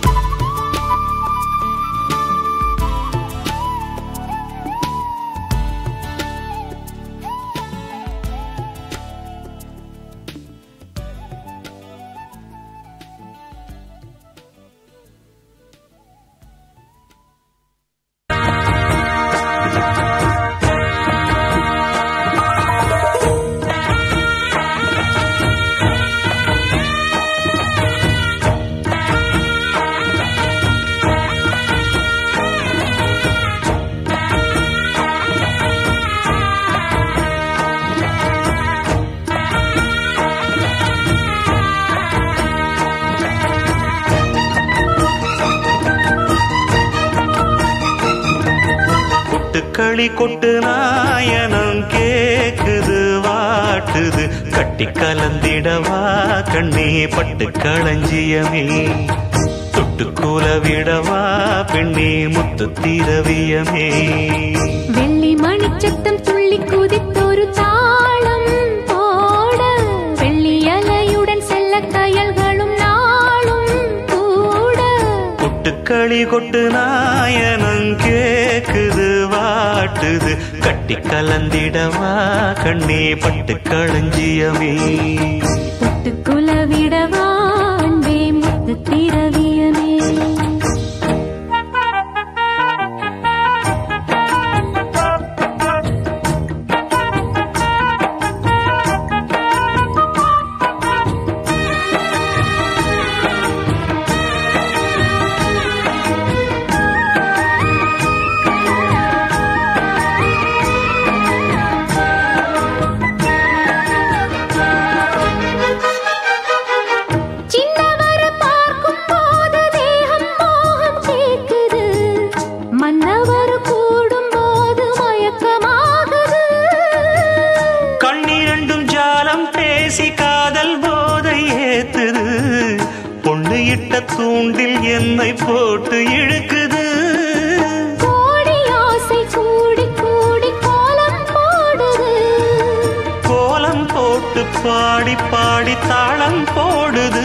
கொட்டுக்களி கொட்டு நாயனம் கேக்குது வாட்டுது கட்டி கலந்திடவா கண்ணே பட்டு களஞ்சியமே தொட்டுக்கூல விடவா பெண்ணே முத்து திரவியமே வெள்ளி மணிச்சத்தம் துள்ளி குதித்தொரு தாளம் போட வெள்ளி அலையுடன் செல்ல கயல்களும் நாளும் கூட கொட்டுக்களி கொட்டு நாயனம் கேக்குது வாட்டுது கட்டி கலந்திடவா கண்ணே பட்டு களஞ்சியமே தொட்டுக்குல விடவா அன்பே முத்து திரவியமே சின்னவர பார்க்கும் போது தேகம் மோகம் கேக்குது மன்னவர் கூடும் போது மயக்கமாகுது கண்ணிரண்டும் ஜாலம் பேசி காதல் போதை ஏத்துது பொண்ணு இட்ட தூண்டில் என்னை போட்டு இழுக்குது கோடி ஆசை கூடி கூடி கோலம் போடுது கோலம் போட்டு பாடி பாடி தாளம் போடுது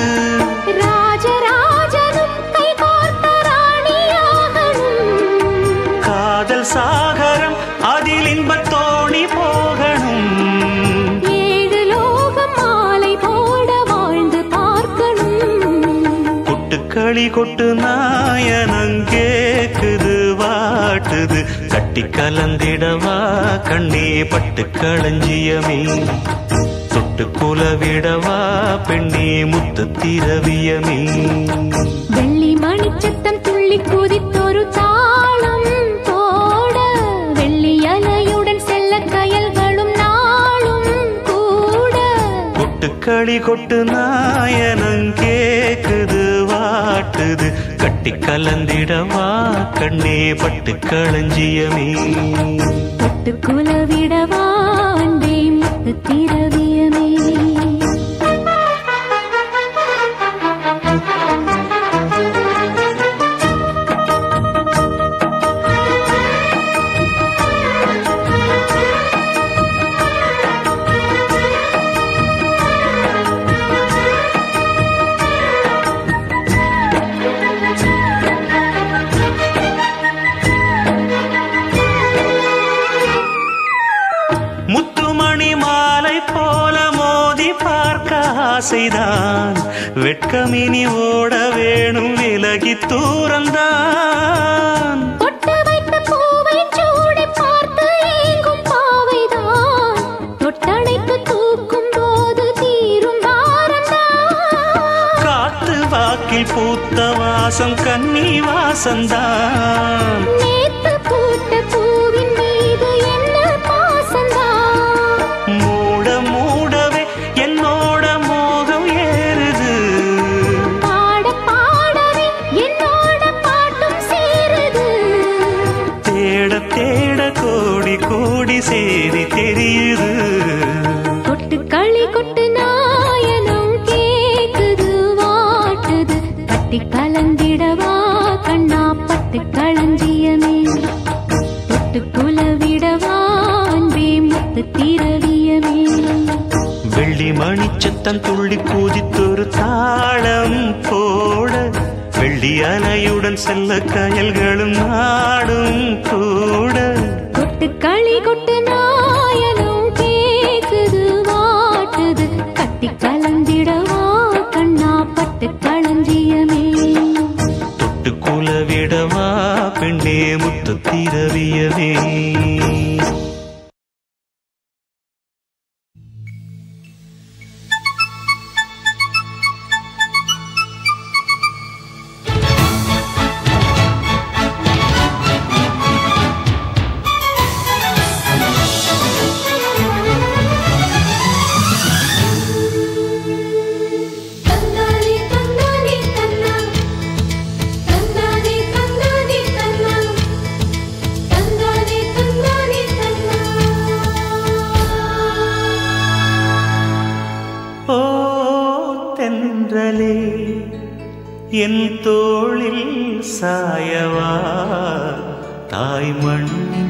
ராஜராஜனும் கை கோர்த்த ராணியாகணும் காதல் சாகரம் அதில் இன்பத் தோணி போகணும் ஏழு லோகம் மாலை போட வாழ்ந்து பார்க்கணும் கொட்டுக்களி கொட்டு நாயனம் கேக்குது வாட்டுது கட்டி கலந்திடவா கண்ணே பட்டு களஞ்சியமே தொட்டு குலவிடவா பெண்ணே முத்து திரவியமே வெள்ளி மணிச்சத்தம் துள்ளி குதித்தொரு தாளம் போட வெள்ளி அலையுடன் செல்ல கயல்களும் நாளும் கூட கொட்டுக்களி கொட்டு நாயனம் கேக்குது வாட்டுது கட்டி கலந்திடவா கண்ணே பட்டு களஞ்சியமே தொட்டுக்குல விடவா அன்பே முத்து திரவியமே முத்துமணி மாலை போல மோதி பார்க்க ஆசைதான் வெட்கமினி ஓட வேணும் விலகி தூரந்தான் பொட்டு வைத்த பூவை சூடி பார்த்து ஏங்கும் பாவைதான் தொட்டணைத்து தூக்கும் போது தீரும் பாரந்தான் காத்து வாக்கில் பூத்த வாசம் கன்னி வாசந்தான் நேத்து பூத்த பூவின் மீது என்ன பாசந்தான் மூட மூடவே என்னோட மோகம் ஏறுது பா பட்டு களஞ்சியமே தொட்டு குலவிடவா அன்பே முத்து திரவியமே வெள்ளி மணிச்சத்தம் துள்ளி குதித்தொரு தாளம் போட வெள்ளி அலையுடன் செல்ல கயல்களும் நாடும் கூட கொட்டு களி கொட்டு நாயனும் கேக்குது வாட்டுது கட்டி கலந்திடவா கண்ணா பட்டு களஞ்சியமே தொட்டு குலவிடவா பெண்ணே முத்து திரவியவே தந்தானே தந்தானே தன்னா தந்தானே தந்தானே தன்னா தந்தானே தந்தானே தன்னா ஓ தென்றலே என் தோளில் சாயவா தாய்மண்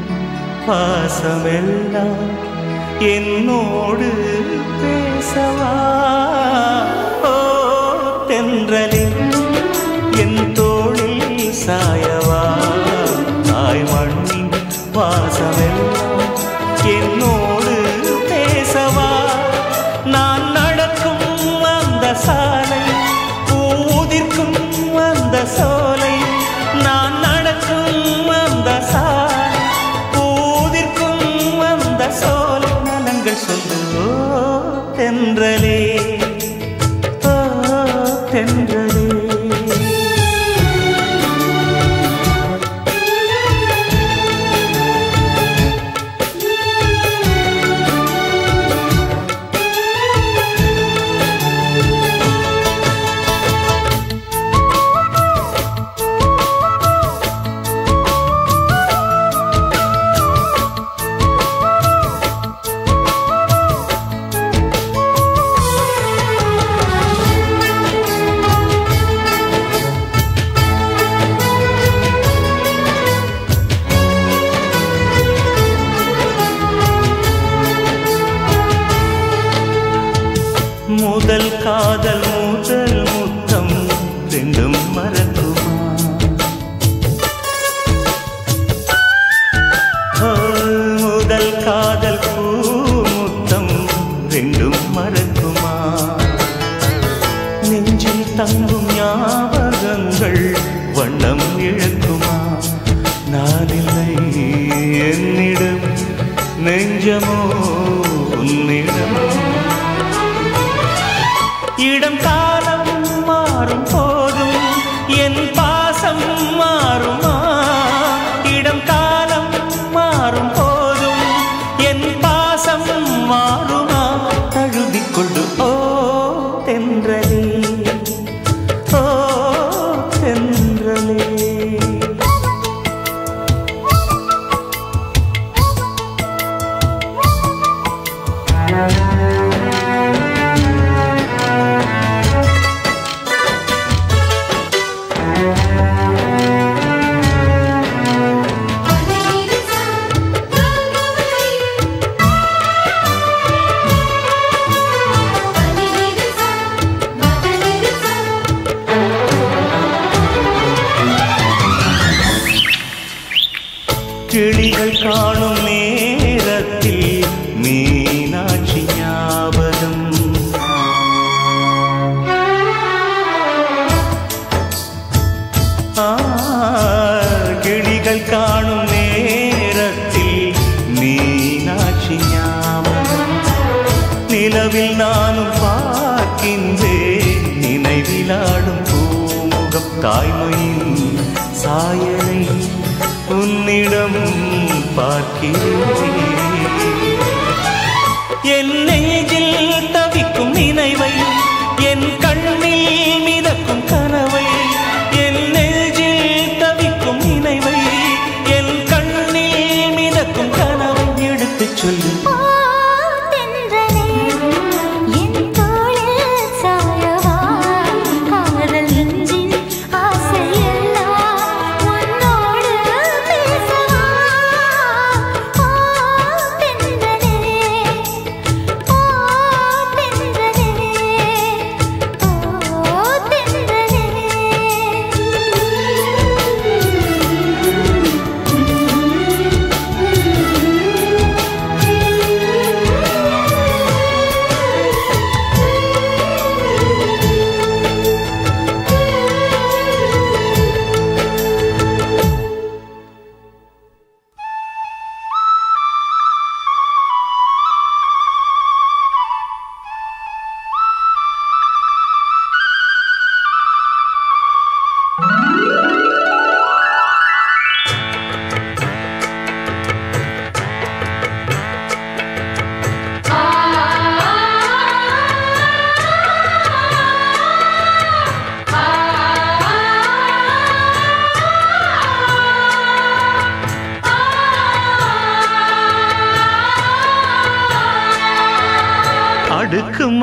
பாசமெல்லாம் என்னோடு பேசவா ஓ தென்றலே என் தோளில் சாயவா தாய்மண்ணின் பாசமெல்லாம் என்னோடு பேசவா நான் நடக்கும் அந்த சாலை ஊதிர்க்கும் அந்த சோலை நான் நடக்கும் அந்த சாலை ஊதிர்க்கும் அந்த சோலை நலங்கள் சொல்லு ஓ தென்றலே ஓ தென்றலே முதல் காதல் முதல் முத்தம் ரெண்டும் மறக்குமா ஆ, முதல் காதல் பூ முத்தம் ரெண்டும் மறக்குமா நெஞ்சில் தங்கும் ஞாபகங்கள் வண்ணம் இழக்குமா நான் இல்லை என்னிடம் நெஞ்சமோ உன்னிடம் இடம் காலம் மாறும் போதும் என் பாசம் மாறுமா இடம் காலம் மாறும் போதும் என் பாசம் மாறுமா தழுவிக் கொண்டு ஓ தென்றலே ஓ தென்றலே கிளிகள் காணும் நேரத்தில் மீனாட்சி ஞாபகம் ஆ, கிளிகள் காணும் நேரத்தில் மீனாட்சி ஞாபகம் நிலவில் நானும் பார்க்கின்றேன் நினைவிலாடும் பூமுகம் தாய்மையின் சாயலை உன்னிடம் பார்க்கிறேன் என் நெஞ்சில் தவிக்கும் நினைவை என் கண்ணில் மிதக்கும் கனவை என் நெஞ்சில் தவிக்கும் நினைவை என் கண்ணில் மிதக்கும் கனவை எடுத்துச் சொல்லு தென்றலே என் தோளில் சாயவா காதல் நெஞ்சின் ஆசையெல்லாம் உன்னோடு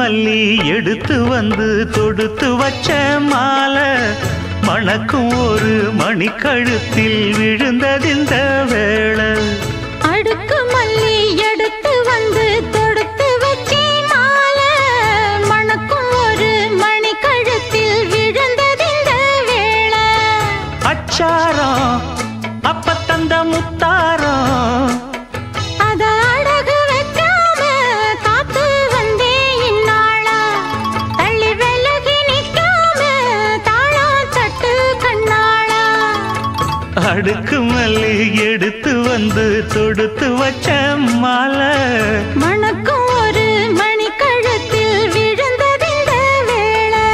மல்லி எடுத்து வந்து தொடுத்து வச்ச மாலை மணக்கும் ஒரு மணிக்கழுத்தில் விழுந்ததிந்த வேளை அடுக்கு மல்லி எடுத்து வந்து தொடுத்து வச்சே மாலை மணக்கும் ஒரு மணி கழுத்தில் விழுந்ததிந்த வேளை அச்சாரம் அப்ப தந்த முத்தாரம் அத அடகு வைக்காம காத்து வந்தே இந்நாளா தள்ளி விலகி நிற்காம தாளா தட்டு கண்ணாளா அடுக்கு மல்லி எடுத்து வந்து தொடுத்து வச்ச மாலை மணக்கும் ஒரு மணி கழுத்தில் விழுந்ததிந்த வேளை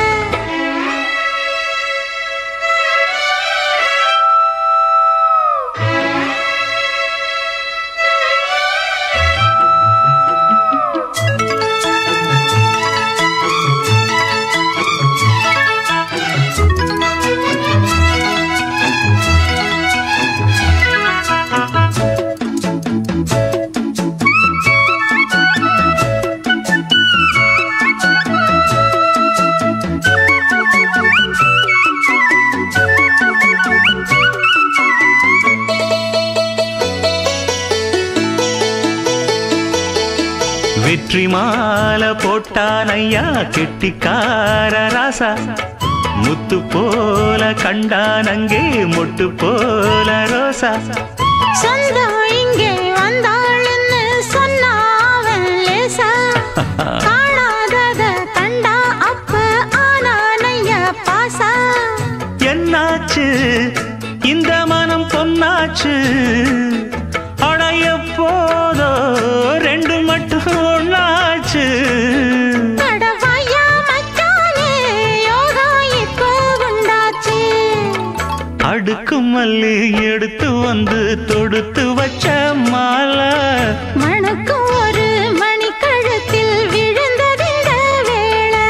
வெற்றி மாலை போட்டான் ஐயா கெட்டிக்கார ராசா முத்து போல கண்டான் அங்கே மொட்டு போல ரோசா சொந்தம் இங்கே வந்தாளுன்னு சொன்னா அவன் லேசா காணாதத கண்டா அப்ப ஆனானைய பாசா என்னாச்சு இந்த மனம் பொன்னாச்சு அடைய போதோ ரெண்டு மட்டும் ஒண்ணாச்சு கடவாயா மச்சானே யோகா இப்போ உண்டாச்சு அடுக்கு மல்லி எடுத்து வந்து தொடுத்து வச்ச மாலை மணக்கும் ஒரு மணி கழுத்தில் விழுந்ததிந்த வேளை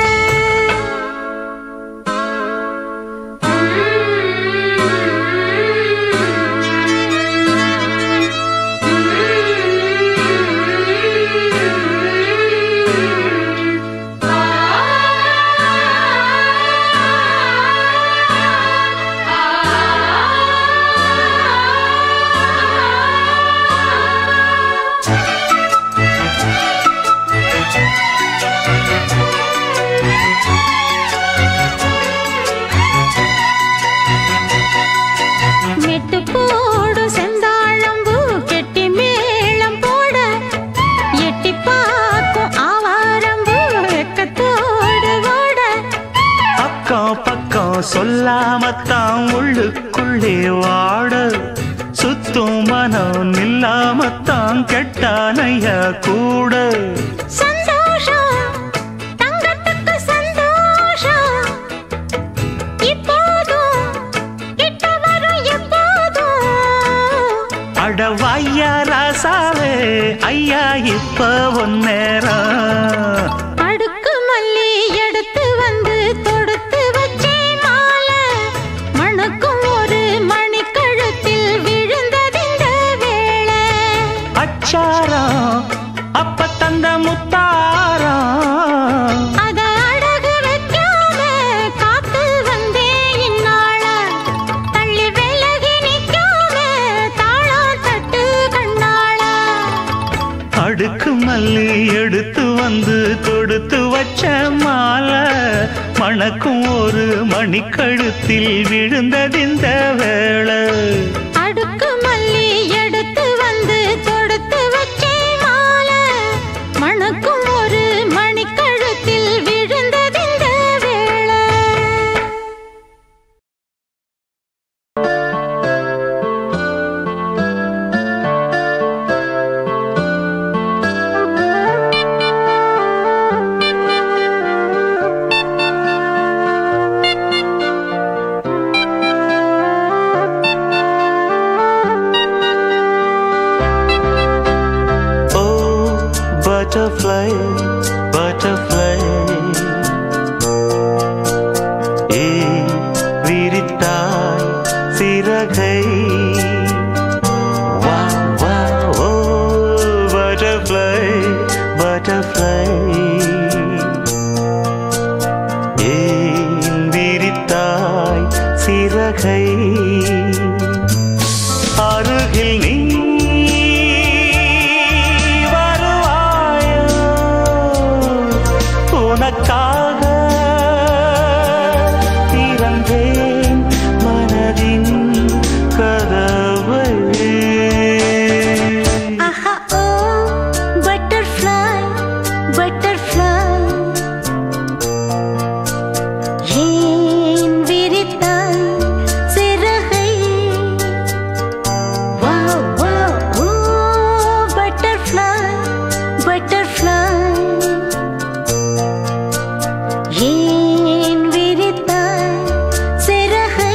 மெட்டு போடு செந்தாழம்பூ கெட்டி மேளம் போட எட்டி பார்க்கும் ஆவாரம்பூ வெக்கத்தோடு ஓட அக்கம் பக்கம் சொல்லாமத்தான் உள்ளுக்குள்ளே வாட சுத்தும் மனம் நில்லாமத்தான் கெட்டானைய கூட சந்தோஷம் தங்கத்துக்கு சந்தோஷம் இப்போதும் கிட்ட வரும் எப்போதும் அடவாய்யா ராசாவே ஐயா இப்ப ஒன்னேரம் அடுக்கு மல்லி எடுத்து வந்து தொடுத்து வச்சே மாலை மணக்கும் ஒரு மணி கழுத்தில் விழுந்ததிந்த வேளை அச்சாரம் அப்ப தந்த முத்தாரம் அத அடகு வைக்காம காத்து வந்தே இந்நாள தள்ளி விலகி நிற்காம தாளா தட்டு கண்ணாளா அடுக்கு மல்லி எடுத்து வந்து தொடுத்து வச்ச மாலை மணக்கும் ஒரு மணிக்கழுத்தில் விழுந்ததிந்த வேளை அடுக்கு மல்லி எடுத்து வந்து தொடுத்து வச்சே மாலை மணக்கும் ஒரு மணி கழுத்தில் விழுந்ததிந்த வேளை சிறகை அருகில் நீ வருவாயோ உனக்காக திறந்தேன் மனதின் கதவை ஆஹா ஓ பட்டர்ஃப்ளை பட்டர்ஃப்ளை ஏன் விரித்தாய் சிறகை வாவ் வாவ் ஓ பட்டர்ஃப்ளை பட்டர்ஃப்ளை ஏன் விரித்தாய் சிறகை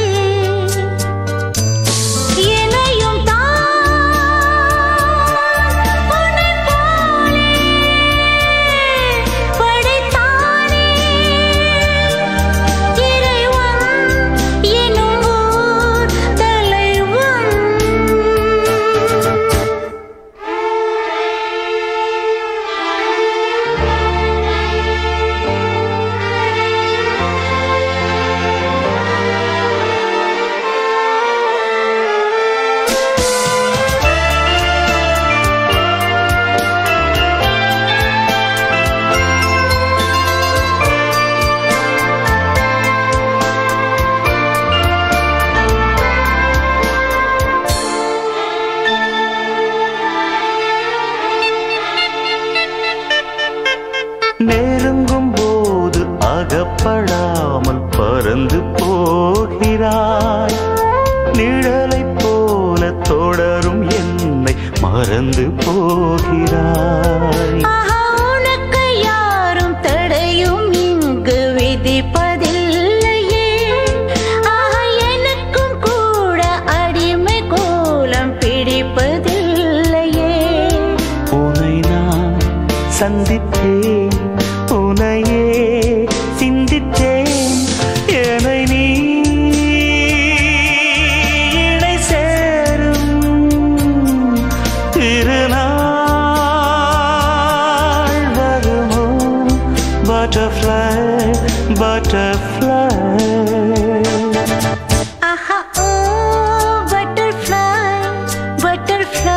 என்னையும் தான் உன்னைப் போலே படைத்தானே இறைவன் எனும் ஓர் தலைவன் நெருங்கும் போது அகப்படாமல் பறந்து போகிறாய் நிழலைப் போல தொடரும் என்னை மறந்து போகிறாய் ஆஹா உனக்கு யாரும் தடையும் இங்கு விதிப்பதில்லையே ஆஹா எனக்கும் கூட அடிமை கோலம் பிடிப்பதில்லையே உனை நான் சந்தித்தேன் உனையே சிந்தித்தேன் என்னை நீ இணை சேரும் திருநாள் வருமோ பட்டர்ஃப்ளை பட்டர்ஃப்ளை ஆஹா ஓ பட்டர்ஃப்ளை பட்டர்ஃப்ளை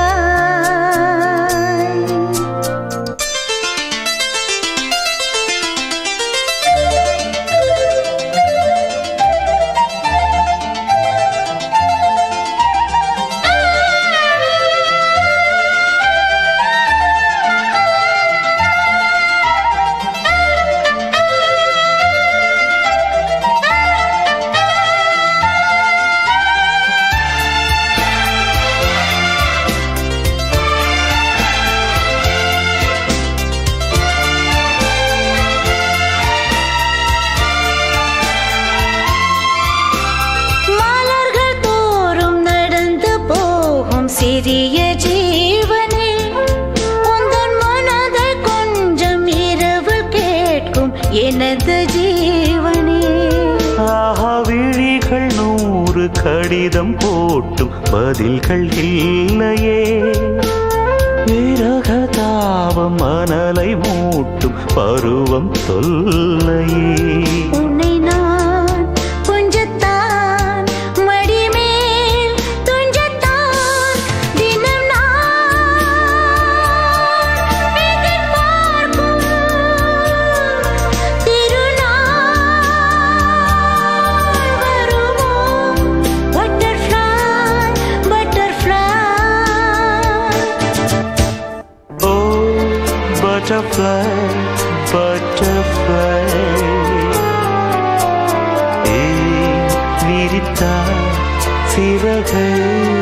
மலர்கள் தோறும் நடந்து போகும் சிறிய ஜீவனே உந்தன் மனதை கொஞ்சம் இரவு கேட்கும் எனது ஜீவனே ஆஹா விழிகள் நூறு கடிதம் போட்டும் பதில்கள் இல்லையே விரக தாபம் மணலை மூட்டும் பருவம் தொல்லையே உன்னை நான் கொஞ்சத்தான் மடிமேல் துஞ்சத்தான் தினம் நான் எதிர்பார்க்கும் திருநாள் வருமோ பட்டர்ஃப்ளை பட்டர்ஃப்ளை ஓ பட்டர்ஃப்ளை பட்டர்ஃப்ளை ஏ விரித்தா சிறகை